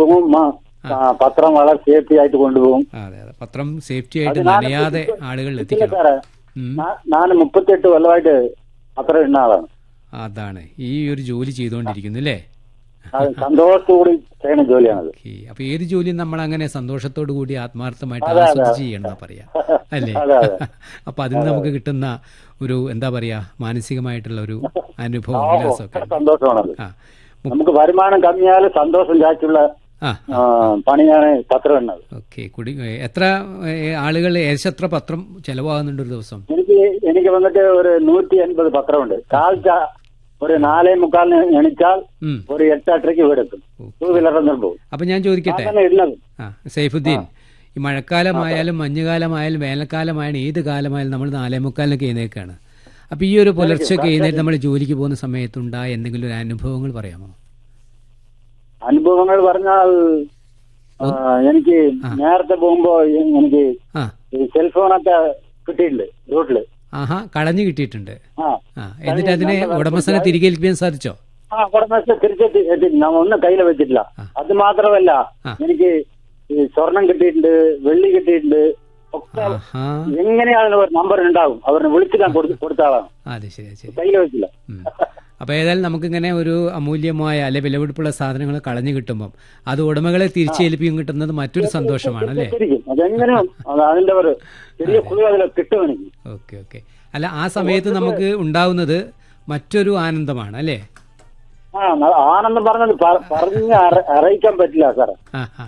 കൊണ്ടുപോകും മ- ആ, പത്രം വളരെ സേഫ്റ്റി ആയിട്ട് കൊണ്ടുപോകും അതെ അതെ പത്രം സേഫ്റ്റി ആയിട്ട് അത് ഞാൻ നനയാതെ ആളുകളിൽ ഇല്ല എത്തിക്കണം സാറേ ഉം. ഞാൻ മുപ്പത്തെട്ട് കൊല്ലമായിട്ട് പത്രം ഇടുന്ന ആളാണ് അതാണ് ഈ ഒരു ജോലി ചെയ്തുകൊണ്ടിരിക്കുന്നു അല്ലേ അത് സന്തോഷത്തോടെ ചെയ്യുന്ന ജോലിയാണത് ഓക്കെ അപ്പൊ ഏത് ജോലിയും നമ്മൾ അങ്ങനെ സന്തോഷത്തോടു കൂടി ആത്മാർത്ഥമായിട്ട് അതെ, അതെ. ആസ്വദിച്ച് ചെയ്യണം പറയാ അല്ലേ അതെ, അതെ. അപ്പൊ അതിന് നമുക്ക് കിട്ടുന്ന ഒരു എന്താ പറയാ മാനസികമായിട്ടുള്ള ഒരു അനുഭവം ആ, ഉല്ലാസമൊക്കെ ഭയങ്കര സന്തോഷമാണത് ആ നമുക്ക് വരുമാനം കമ്മിയാലും സന്തോഷം ചാച്ചുള്ള ആ ആ, പണിയാണ് പത്രം എണ്ണത് ഓക്കെ കുടി എത്ര ഏ, ആളുകൾ ഏകദേശം എത്ര പത്രം ചെലവാകുന്നുണ്ട് ഒരു ദിവസം എനിക്ക് എനിക്ക് വന്നിട്ട് ഒരു നൂറ്റി അൻപത് പത്രമുണ്ട് കാലത്ത ഒരു നാലേ മുക്കാലിന് എണിച്ചാൽ ഉം ഒരു എട്ടെട്ടരയ്ക്ക് വീടെത്തും ടൂ വീലർ പോകും അപ്പൊ ഞാൻ ചോദിക്കട്ടെ അങ്ങനെ ഇടുന്നത് ആ സൈഫുദ്ദീൻ ഈ മഴക്കാലമായാലും മഞ്ഞുകാലമായാലും വേനൽക്കാലമായാലും ഏത് കാലമായാലും നമ്മൾ നാലേ മുക്കാലിനൊക്കെ എഴുന്നേക്കാണ് അപ്പൊ ഈ ഒരു പുലർച്ചെയൊക്കെ എഴുന്നേറ്റ് നമ്മൾ ജോലിക്ക് പോകുന്ന സമയത്തുണ്ടായ എന്തെങ്കിലും ഒരു അനുഭവങ്ങൾ പറയാമോ അനുഭവങ്ങൾ പറഞ്ഞാൽ ആ, എനിക്ക് നേരത്തെ പോകുമ്പോ എനിക്ക് ആ ഈ സെൽഫോണൊക്കെ കിട്ടിയിട്ടുണ്ട് റൂട്ടില് ആഹാ കളഞ്ഞു കിട്ടിയിട്ടുണ്ട് ആ ആ എന്നിട്ട് അതിനെ ഉടമസ്ഥനെ തിരികെ ഏൽപ്പിക്കാൻ സാധിച്ചോ ആ ഉടമസ്ഥ തിരിച്ചെത്തി എത്തി നമ്മ ഒന്നും കയ്യിൽ വെച്ചിട്ടില്ല അത് മാത്രമല്ല ആ. എനിക്ക് ഈ സ്വർണം കിട്ടിയിട്ടുണ്ട് വെള്ളി കിട്ടിയിട്ടുണ്ട് ഒക്കെ ആഹാ എങ്ങനെയാണ് ഒരു നമ്പർ ഉണ്ടാവും അവരെ വിളിച്ച് ഞാൻ കൊടുത്ത കൊടുത്ത ആളാണ് അതെ ശരി അത് ശരി കയ്യിൽ വെച്ചില്ല ഉം. അപ്പൊ ഏതായാലും നമുക്കിങ്ങനെ ഒരു അമൂല്യമായ അല്ലെ വിലപിടിപ്പുള്ള സാധനങ്ങൾ കളഞ്ഞു കിട്ടുമ്പം അത് ഉടമകളെ തിരിച്ചേൽപ്പിക്കും കിട്ടുന്നത് മറ്റൊരു സന്തോഷമാണ് അല്ലേ ശരിക്കും അതെങ്ങനെയും അത് അതിന്റെ ഒരു ചെറിയ കുഴി അതിൽ കിട്ടും എനിക്ക് ഓക്കെ ഓക്കെ അല്ല ആ സമയത്ത് നമുക്ക് ഉണ്ടാവുന്നത് മറ്റൊരു ആനന്ദമാണ് അല്ലേ ആ ന- ആനന്ദം പറഞ്ഞത് പ- പറഞ്ഞ് അറി- അറിയിക്കാൻ പറ്റില്ല സാറേ ആ ആ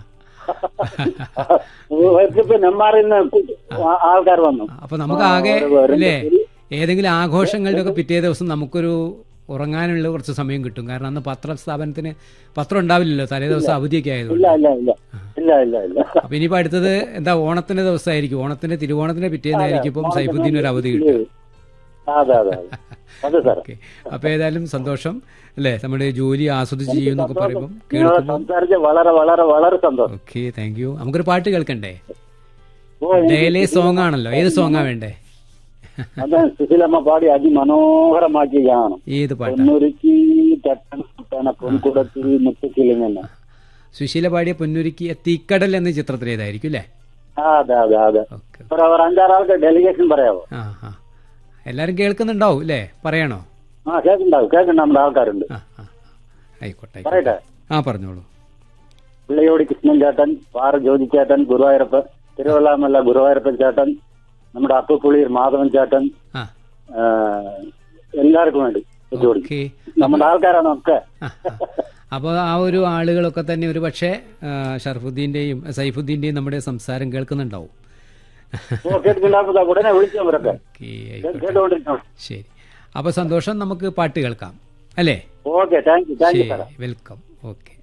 ഇപ്പൊ നെന്മാറിൽ നിന്ന് ആ- ആൾക്കാർ വന്നു അപ്പൊ നമുക്ക് ആകെ അല്ലേ ഏതെങ്കിലും ആഘോഷങ്ങളുടെ ഒക്കെ പിറ്റേ ദിവസം നമുക്കൊരു ഉറങ്ങാനുള്ള കുറച്ച് സമയം കിട്ടും കാരണം അന്ന് പത്ര സ്ഥാപനത്തിന് പത്രം ഉണ്ടാവില്ലല്ലോ തലേ ദിവസം അവധിയൊക്കെ ആയതുകൊണ്ട് ഇല്ല ഇല്ല ഇല്ല ഇല്ല ഇല്ല ഇല്ല അപ്പൊ ഇനിയിപ്പോ അടുത്തത് എന്താ ഓണത്തിന്റെ ദിവസമായിരിക്കും ഓണത്തിന്റെ തിരുവോണത്തിന്റെ പിറ്റേന്നായിരിക്കും ഇപ്പം സൈഫുദ്ദീൻ ഒരു അവധി കിട്ടും അതെ അതെ അതെ അതെ സാറേ ഓക്കെ അപ്പൊ ഏതായാലും സന്തോഷം അല്ലേ നമ്മുടെ ജോലി ആസ്വദിച്ച് ചെയ്യുമെന്നൊക്കെ പറയുമ്പോൾ നിങ്ങളെ കേൾക്കുമ്പോൾ സംസാരിച്ച് വളരെ വളരെ വളരെ സന്തോഷം ഓക്കെ താങ്ക് യു നമുക്കൊരു പാട്ട് കേൾക്കണ്ടേ ഓ എനിക്ക് ഡെയിലി സോങ് ആണല്ലോ ഏത് സോങ്ങാ വേണ്ടേ അത് സുശീലമ്മ പാടി അതിമനോഹരമാക്കി കാണണം ഏത് പാട്ടാ പൊന്നൊരുക്കി ചട്ടണ പൊൻകുടത്തിൽ മുത്തുക്കിളിങ്ങനെ സുശീല പാടിയ പൊന്നുരുക്കി തീക്കടൽ എന്ന ചിത്രത്തിൽ ഏതായിരിക്കും അല്ലേ ആ അതെ അതെ അതെ ഓക്കെ ഒരു ഒരു അഞ്ചാറാൾക്ക് ഡെലിഗേഷൻ പറയാവോ ആ ആ എല്ലാരും കേൾക്കുന്നുണ്ടാവും അല്ലേ പറയണോ ആ കേൾക്കുണ്ടാവും കേൾക്കുന്നുണ്ട് നമ്മുടെ ആൾക്കാരുണ്ട് ആ ആ ആയിക്കോട്ടെ ആയിക്കോട്ടെ. പറയട്ടെ ആ പറഞ്ഞോളൂ പിള്ളയോടി കൃഷ്ണൻ ചേട്ടൻ പാറ ജ്യോതി ചേട്ടൻ ഗുരുവായൂരപ്പൻ തിരുവല്ലാമല്ല ഗുരുവായൂരപ്പൻ ചേട്ടൻ നമ്മുടെ അപ്പുപുളിയർ മാധവൻ ചേട്ടൻ ആ ആ, എല്ലാവർക്കും വേണ്ടി വെച്ചുകൊടുക്കും ഓക്കെ നമ്മുടെ ആൾക്കാരാണ് ഒക്കെ അപ്പോൾ ആ ഒരു ആളുകളൊക്കെ തന്നെ ഒരു പക്ഷേ ആ, ഷർഫുദ്ദീന്റെയും സൈഫുദ്ദീന്റെയും നമ്മുടെ സംസാരം കേൾക്കുന്നുണ്ടാവും ഓ കേട്ടിട്ടുണ്ടാകും ഉടനെ വിളിച്ചു അവരൊക്കെ ഓക്കെ ആയിക്കോട്ടെ കേട്ടുകൊണ്ടിരിക്കണം ശരി അപ്പോൾ സന്തോഷം നമുക്ക് പാട്ട് കേൾക്കാം അല്ലേ okay thank you thank you ശരി സാറേ വെൽക്കം ഓക്കെ